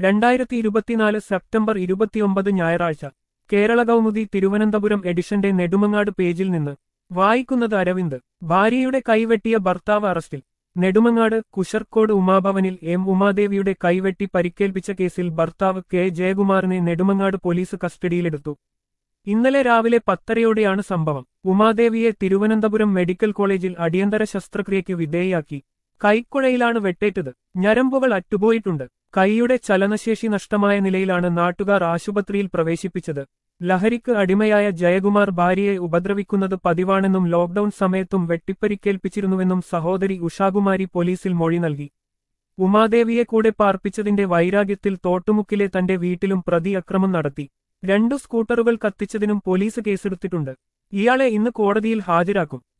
രണ്ടായിരത്തി ഇരുപത്തിനാല് സെപ്റ്റംബർ ഇരുപത്തിയൊമ്പത് ഞായറാഴ്ച കേരള കൗമുദി തിരുവനന്തപുരം എഡിഷന്റെ നെടുമങ്ങാട് പേജിൽ നിന്ന് വായിക്കുന്നത് അരവിന്ദ് ഭാര്യയുടെ കൈവെട്ടിയ ഭർത്താവ് അറസ്റ്റിൽ നെടുമങ്ങാട് കുശർക്കോട് ഉമാഭവനിൽ എം ഉമാദേവിയുടെ കൈവെട്ടി പരിക്കേൽപ്പിച്ച കേസിൽ ഭർത്താവ് കെ ജയകുമാറിനെ നെടുമങ്ങാട് പോലീസ് കസ്റ്റഡിയിലെടുത്തു ഇന്നലെ രാവിലെ പത്തരയോടെയാണ് സംഭവം ഉമാദേവിയെ തിരുവനന്തപുരം മെഡിക്കൽ കോളേജിൽ അടിയന്തര ശസ്ത്രക്രിയയ്ക്ക് വിധേയയാക്കി കൈക്കുഴയിലാണ് വെട്ടേറ്റത് ഞരമ്പുകൾ അറ്റുപോയിട്ടുണ്ട് കൈയുടെ ചലനശേഷി നഷ്ടമായ നിലയിലാണ് നാട്ടുകാർ ആശുപത്രിയിൽ പ്രവേശിപ്പിച്ചത് ലഹരിക്ക് അടിമയായ ജയകുമാർ ഭാര്യയെ ഉപദ്രവിക്കുന്നത് പതിവാണെന്നും ലോക്ഡൌൺ സമയത്തും വെട്ടിപ്പരിക്കേൽപ്പിച്ചിരുന്നുവെന്നും സഹോദരി ഉഷാകുമാരി പോലീസിൽ മൊഴി നൽകി ഉമാദേവിയെ കൂടെ പാർപ്പിച്ചതിന്റെ വൈരാഗ്യത്തിൽ തോട്ടുമുക്കിലെ തന്റെ വീട്ടിലും പ്രതി അക്രമം നടത്തി രണ്ടു സ്കൂട്ടറുകൾ കത്തിച്ചതിനും പോലീസ് കേസെടുത്തിട്ടുണ്ട് ഇയാളെ ഇന്ന് കോടതിയിൽ ഹാജരാക്കും